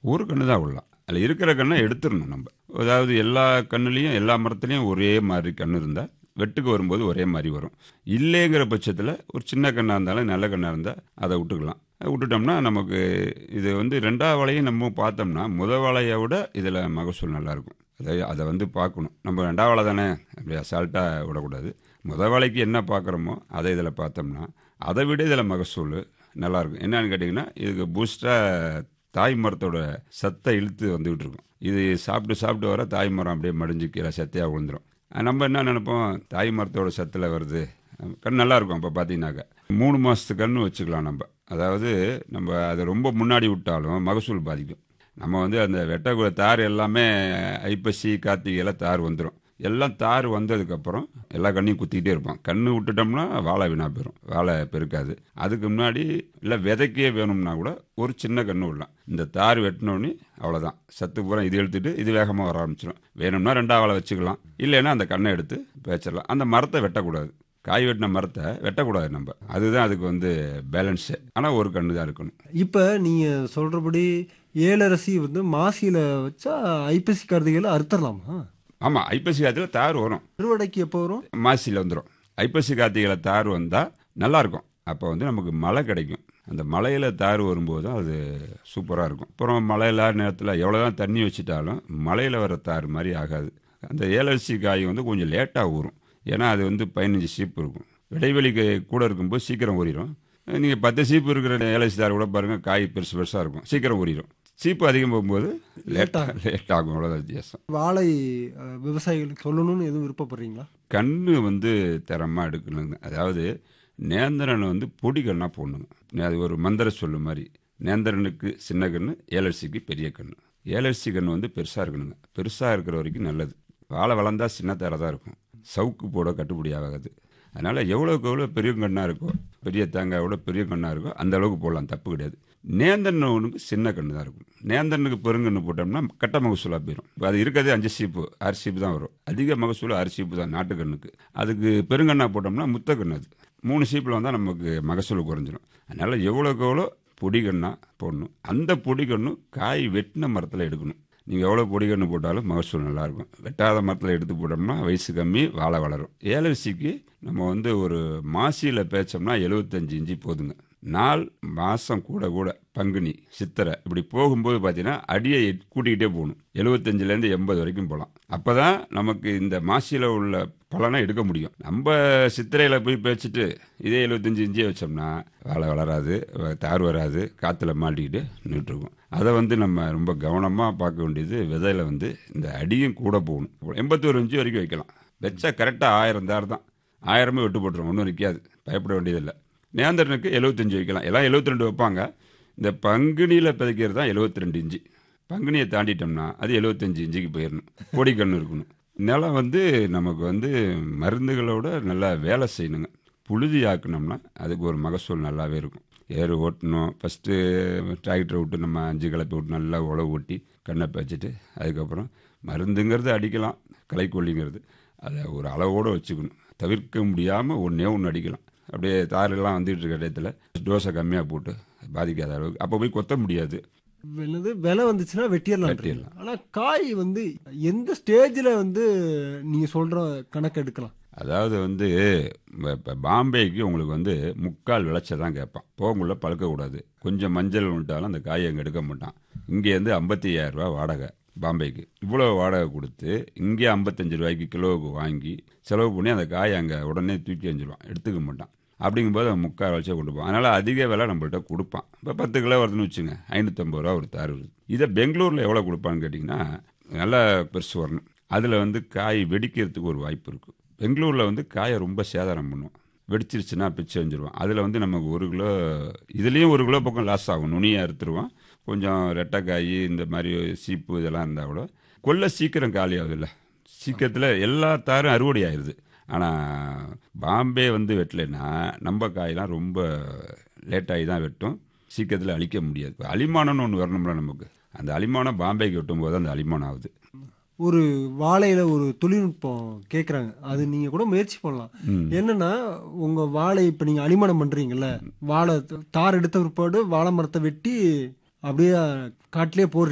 ஒரு கன்று தான் விடலாம் அதில் இருக்கிற கண்ணை எடுத்துடணும் நம்ம அதாவது எல்லா கண்ணுலேயும் எல்லா மரத்துலேயும் ஒரே மாதிரி கன்று இருந்தால் வெட்டுக்கு வரும்போது ஒரே மாதிரி வரும் இல்லைங்கிற பட்சத்தில் ஒரு சின்ன கண்ணாக இருந்தாலும் நல்ல கண்ணாக இருந்தால் அதை விட்டுக்கலாம் அதை விட்டுட்டோம்னா நமக்கு இது வந்து ரெண்டாவது வாழையும் நம்ம பார்த்தோம்னா முத வாழையை விட இதில் மகசூல் நல்லாயிருக்கும் அதை அதை வந்து பார்க்கணும் நம்ம ரெண்டாவது வாழை தானே அப்படி அசால்ட்டாக விடக்கூடாது முத வாழைக்கு என்ன பார்க்குறோமோ அதை இதில் பார்த்தோம்னா அதை விட இதில் மகசூல் நல்லாயிருக்கும் என்னன்னு கேட்டிங்கன்னா இதுக்கு பூஸ்டாக தாய் மரத்தோட சத்தை இழுத்து வந்துகிட்டு இருக்கும் இது சாப்பிட்டு சாப்பிட்டு வர தாய் மரம் அப்படியே மடிஞ்சு கீழே சத்தையாக விழுந்துரும் நம்ம என்ன நினைப்போம் தாய் மரத்தோட சத்தில் வருது கண் நல்லா இருக்கும் அப்போ பார்த்தீங்கன்னாக்க மூணு மாதத்து கன்று வச்சுக்கலாம் நம்ம அதாவது நம்ம அதை ரொம்ப முன்னாடி விட்டாலும் மகசூல் பாதிக்கும் நம்ம வந்து அந்த வெட்டக்குள்ள தார் எல்லாமே ஐப்பசி கார்த்திகையில் தார் வந்துடும் எல்லாம் தார் வந்ததுக்கப்புறம் எல்லா கண்ணையும் குத்திக்கிட்டே இருப்போம் கண்ணு விட்டுட்டோம்னா வாழை வீணா போயிடும் வாழை பெருக்காது அதுக்கு முன்னாடி இல்லை விதைக்கே வேணும்னா கூட ஒரு சின்ன கண்ணு விடலாம் இந்த தார் வெட்டினோடனே அவ்வளோதான் சத்து பூரா இது எடுத்துட்டு இது வேகமாக வர ஆரம்பிச்சிடும் வேணும்னா ரெண்டாவது வாழை வச்சுக்கலாம் இல்லைன்னா அந்த கண்ணை எடுத்து பேச்சிடலாம் அந்த மரத்தை வெட்டக்கூடாது காய் வெட்டின மரத்தை வெட்டக்கூடாது நம்ம அதுதான் அதுக்கு வந்து பேலன்ஸு ஆனால் ஒரு கண்ணு தான் இருக்கணும் இப்போ நீங்கள் சொல்கிறபடி ஏலரசி வந்து மாசியில் வச்சா ஐப்பசி கார்த்திகையில் அறுத்தரலாமா ஆமாம் ஐப்பசி காலத்தில் தார் வரும் அறுவடைக்கு எப்போ வரும் மாசியில் வந்துடும் ஐப்பசி கார்த்திகையில் தார் வந்தால் நல்லாயிருக்கும் அப்போ வந்து நமக்கு மழை கிடைக்கும் அந்த மலையில் தார் வரும்போது தான் அது சூப்பராக இருக்கும் அப்புறம் மழை இல்லாத நேரத்தில் எவ்வளோ தான் தண்ணி வச்சுட்டாலும் மலையில் வர தார் மாதிரி ஆகாது அந்த ஏலரிசி காய் வந்து கொஞ்சம் லேட்டாக ஊறும் ஏன்னா அது வந்து பதினஞ்சு சீப்பு இருக்கும் இடைவெளி கூட இருக்கும்போது சீக்கிரம் ஊறிடும் நீங்கள் பத்து சீப்பு இருக்கிற ஏலரிசி தார் கூட பாருங்கள் காய் பெருசு பெருசாக இருக்கும் சீக்கிரம் ஊறிடும் சீப்பு அதிகம் போகும்போது லேட்டாக லேட் ஆகும் அவ்வளோதான் வித்தியாசம் வாழை அஹ், விவசாயிகளுக்கு சொல்லணும்னு எதுவும் விருப்பப்படுறீங்களா கண்ணு வந்து தரமாக எடுக்கணுங்க அதாவது நேந்திரனை வந்து பொடி கண்ணாக போடணுங்க அது ஒரு மந்திர சொல்லு மாதிரி நேந்திரனுக்கு சின்ன கண்ணு ஏலரிசிக்கு பெரிய கண்ணு ஏலரிசி கண்ணு வந்து பெருசாக இருக்கணுங்க பெருசாக இருக்கிற வரைக்கும் நல்லது வாழை வளர்ந்தா சின்ன தர தான் இருக்கும் சவுக்கு போட கட்டுப்படி ஆகாது அதனால் எவ்வளோக்கு எவ்வளோ பெரிய கண்ணாக இருக்கோ பெரிய தேங்காயோட பெரிய கண்ணாக இருக்கோ அந்த அளவுக்கு போடலாம் தப்பு கிடையாது நேந்திரனுக்கு சின்ன கண்ணு தான் இருக்கும் நேந்திரனுக்கு பெருங்கண்ணு போட்டோம்னா கட்ட மகசூலாக போயிடும் இப்போ அது இருக்கிறதே அஞ்சு சீப்பு ஆறு சீப்பு தான் வரும் அதிக மகசூல் ஆறு சீப்பு தான் நாட்டுக்கண்ணுக்கு அதுக்கு பெருங்கண்ணா போட்டோம்னா முத்த கண்ணு அது மூணு சீப்பில் வந்தால் நமக்கு மகசூல் குறைஞ்சிரும் அதனால் எவ்வளோக்கு எவ்வளோ பொடிகண்ணா போடணும் அந்த பொடிகண்ணும் காய் வெட்டின மரத்தில் எடுக்கணும் நீங்கள் எவ்வளோ பொடிகண்ணு போட்டாலும் மகசூல் நல்லாயிருக்கும் வெட்டாத மரத்தில் எடுத்து போட்டோம்னா வயசு கம்மி வாழை வளரும் ஏலரிசிக்கு நம்ம வந்து ஒரு மாசியில் பேச்சோம்னா எழுபத்தஞ்சு இஞ்சி போதுங்க நாள் மாதம் கூட கூட பங்குனி சித்திரை இப்படி போகும்போது பார்த்தீங்கன்னா அடியை கூட்டிக்கிட்டே போகணும் எழுபத்தஞ்சிலேருந்து எண்பது வரைக்கும் போகலாம் அப்போ தான் நமக்கு இந்த மாசியில் உள்ள பலனை எடுக்க முடியும் நம்ம சித்திரையில் போய் பேச்சுட்டு இதே எழுபத்தஞ்சு இஞ்சியை வச்சோம்னா வாழை வளராது வ- தார் வராது காற்றுல மாட்டிக்கிட்டு நின்றுருக்கும் அதை வந்து நம்ம ரொம்ப கவனமாக பார்க்க வேண்டியது விதையில வந்து இந்த அடியும் கூட போகணும் எண்பத்தோரு இன்ச்சு வரைக்கும் வைக்கலாம் வச்சா கரெக்டாக ஆயிரம் தார் தான் ஆயிரமே வெட்டு போட்டுரும் ஒன்றும் நிற்காது பயப்பட வேண்டியதில்லை நேந்திரனுக்கு எழுபத்தஞ்சு வைக்கலாம் எல்லாம் 72 வைப்பாங்க இந்த பங்குனியில் பிதைக்கிறது தான் 72 இன்ச்சு பங்குனியை தாண்டிட்டோம்னா அது 75 இன்ச்சுக்கு போயிடணும் பொடிக்கண்ணு இருக்கணும் நிலம் வந்து நமக்கு வந்து மருந்துகளோட நல்லா வேலை செய்யணுங்க புழுதி ஆக்கணும்னா அதுக்கு ஒரு மகசூல் நல்லாவே இருக்கும் ஏறு ஓட்டணும் ஃபஸ்ட்டு டிராக்டரை விட்டு நம்ம அஞ்சு கலப்பை விட்டு நல்லா உழவு ஓட்டி கண்ணை பேச்சிட்டு அதுக்கப்புறம் மருந்துங்கிறது அடிக்கலாம் களைக்கொல்லிங்கிறது அதை ஒரு அளவோடு வச்சுக்கணும் தவிர்க்க முடியாமல் ஒன்றே ஒன்று அடிக்கலாம் அப்படியே தாரெல்லாம் வந்துட்டு இருக்க டயத்தில் டோஸை கம்மியாக போட்டு பாதிக்காத அளவுக்கு அப்போ போய் கொத்த முடியாது என்னது விலை வந்துச்சுன்னா வெட்டிடலாம் வெட்டிடலாம். ஆனால் காய் வந்து எந்த ஸ்டேஜில் வந்து நீங்கள் சொல்கிற கணக்கு எடுக்கலாம் அதாவது வந்து இப்போ பாம்பேக்கு உங்களுக்கு வந்து முக்கால் விளைச்ச தான் கேட்பான் போகுள்ள பழுக்கக்கூடாது கொஞ்சம் மஞ்சள் விட்டாலும் அந்த காயை அங்கே எடுக்க மாட்டான் இங்கேருந்து ஐம்பத்தி ஐயாயிரம் ரூபா வாடகை பாம்பேக்கு இவ்வளோ வாடகை கொடுத்து இங்கே ஐம்பத்தஞ்சு ரூபாய்க்கு கிலோவுக்கு வாங்கி செலவு பண்ணி அந்த காயை அங்கே உடனே தூக்கி எறிஞ்சிடுவான் எடுத்துக்க மாட்டான் அப்படிங்கும்போது அவன் முக்கால் விளைச்ச கொண்டு போவான் அதனால் அதிக விலை நம்மள்ட்ட கொடுப்பான் இப்போ பத்து கிலோ வருதுன்னு வச்சுங்க ஐநூற்றம்பது ரூபா ஒரு தார் வருது இதை பெங்களூரில் எவ்வளோ கொடுப்பான்னு கேட்டிங்கன்னா நல்லா பெருசு வரணும் அதில் வந்து காய் வெடிக்கிறதுக்கு ஒரு வாய்ப்பு இருக்குது பெங்களூரில் வந்து காயை ரொம்ப சேதாரம் பண்ணுவோம் வெடிச்சிருச்சுன்னா பிச்சு எறிஞ்சிருவோம் அதில் வந்து நமக்கு ஒரு கிலோ இதுலேயும் ஒரு கிலோ பக்கம் லாஸ் ஆகும் நுனியாக அறுத்துருவோம் கொஞ்சம் ரெட்டைக்காய் இந்த மாதிரி சீப்பு இதெல்லாம் இருந்தால் கூட கொல்லை சீக்கிரம் காலி ஆகுதுல்ல சீக்கிரத்தில் எல்லா தாரும் அறுவடை ஆயிடுது ஆனால் பாம்பே வந்து வெட்டலைன்னா நம்ம காயெல்லாம் ரொம்ப லேட்டாகி தான் வெட்டும் சீக்கிரத்தில் அழிக்க முடியாது இப்ப அலிமானம்னு ஒன்று வரணும்ல நமக்கு அந்த அலிமானம் பாம்பேக்கு வெட்டும்போது அந்த அலிமானம் ஆகுது ஒரு வாழையில ஒரு தொழில்நுட்பம் கேட்குறாங்க அது நீங்க கூட முயற்சி பண்ணலாம் என்னன்னா உங்க வாழை இப்ப நீங்க அலிமானம் பண்றீங்கல்ல வாழை தார் எடுத்த பிற்பாடு வாழை மரத்தை வெட்டி அப்படியே காட்டிலே போடுறீங்க